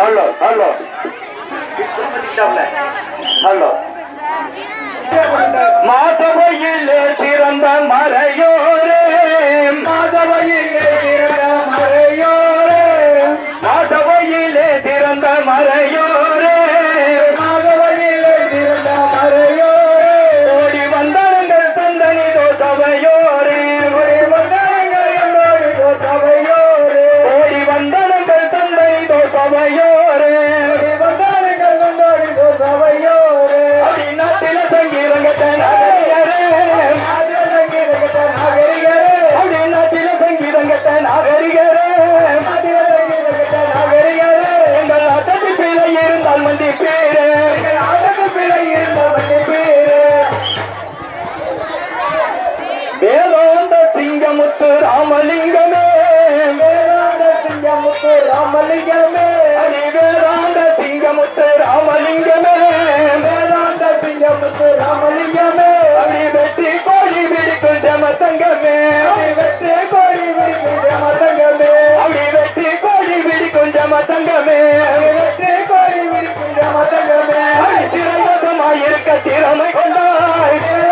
hello hello hello மாதவையிலே சிறந்த மறையோரே மாதவையிலே சிறந்த மறையோரே மாதவையிலே சிறந்த மறையோரே மாதவையிலே சிறந்த மறையோரே ஓடி வந்தாங்கள் தந்தனி தோசவையோரே ஓடி வந்தாங்கள் என்னோடு தோசவையோரே ஓடி வந்தாங்கள் தந்தனி தோசவையோரே ஓடி வந்தாங்கள் தந்தோடி தோசவையோரே நாட்டில சங்கீரங்கத்த நாகரிகரே நாட்டில சங்கீரங்கத்த நாகரிகரே அப்படி நாட்டில சங்கீரங்கத்த நாகரிகரே நாட்டில சங்கீரங்கத்த நாகரிகரே எங்கள் நாட்டத்து பிழை இருந்தால் மண்டி பேரு எங்கள் நாட்டத்து பிழை இருந்தால் மண்டி பேரு வேதாந்த சிங்கமுத்து ராமலிங்கமே வேதாந்த சிங்கமுத்து ராமலிங்கமே அடி வேதாந்த சிங்கமுத்து ராமலிங்கமே வேதாந்த சிங்கமுத்து ராமலிங்கமே அடி வெற்றி கோழி விழிக்கும் ஜமத்தங்கமே அடி வெற்றி கோழி விழிக்கும் ஜமத்தங்கமே அடி வெற்றி கோழி விழிக்கும் ஜமத்தங்கமே அடி வெற்றி கோழி விழிக்கும் ஜமத்தங்கமே அடி சிறந்ததுமாயிருக்க திறமை கொண்டாய்